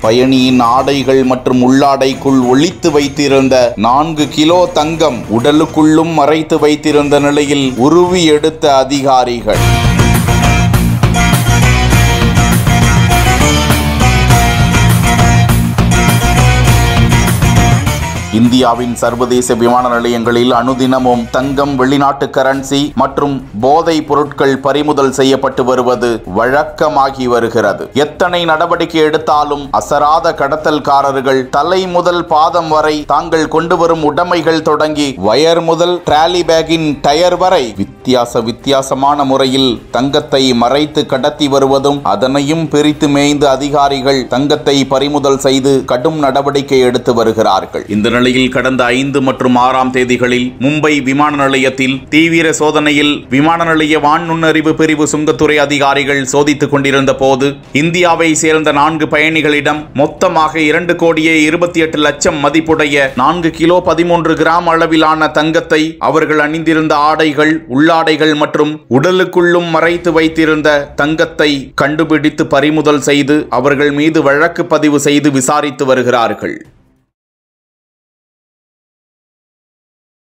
பயணியின் ஆடைகள் மற்றும் உள்ளாடைக்குள் ஒளித்து வைத்திருந்த நான்கு கிலோ தங்கம் உடலுக்குள்ளும் மறைத்து வைத்திருந்த நிலையில் உருவி எடுத்த அதிகாரிகள் இந்தியாவின் சர்வதேச விமான நிலையங்களில் அனுதினமும் தங்கம் வெளிநாட்டு கரன்சி மற்றும் போதைப் பொருட்கள் பறிமுதல் செய்யப்பட்டு வருவது வழக்கமாகி வருகிறது எத்தனை நடவடிக்கை எடுத்தாலும் அசராத கடத்தல்காரர்கள் தலை முதல் பாதம் வரை தாங்கள் கொண்டு வரும் உடைமைகள் தொடங்கி வயர் முதல் டிராலி பேக்கின் டயர் வரை வித்தியாச வித்தியாசமான முறையில் தங்கத்தை மறைத்து கடத்தி வருவதும் அதனையும் பிரித்து மேய்ந்து அதிகாரிகள் தங்கத்தை பறிமுதல் செய்து கடும் நடவடிக்கை எடுத்து வருகிறார்கள் இந்த நிலையில் கடந்த ஐந்து மற்றும் ஆறாம் தேதிகளில் மும்பை விமான நிலையத்தில் தீவிர சோதனையில் விமான நிலைய வான் நுண்ணறிவு பிரிவு சுங்கத்துறை அதிகாரிகள் சோதித்துக் கொண்டிருந்த போது இந்தியாவை சேர்ந்த நான்கு பயணிகளிடம் மொத்தமாக இரண்டு கோடியே இருபத்தி எட்டு லட்சம் மதிப்புடைய நான்கு கிலோ பதிமூன்று கிராம் அளவிலான தங்கத்தை அவர்கள் அணிந்திருந்த ஆடைகள் உள்ளாடைகள் மற்றும் உடலுக்குள்ளும் மறைத்து வைத்திருந்த தங்கத்தை கண்டுபிடித்து பறிமுதல் செய்து அவர்கள் மீது வழக்கு பதிவு செய்து விசாரித்து வருகிறார்கள்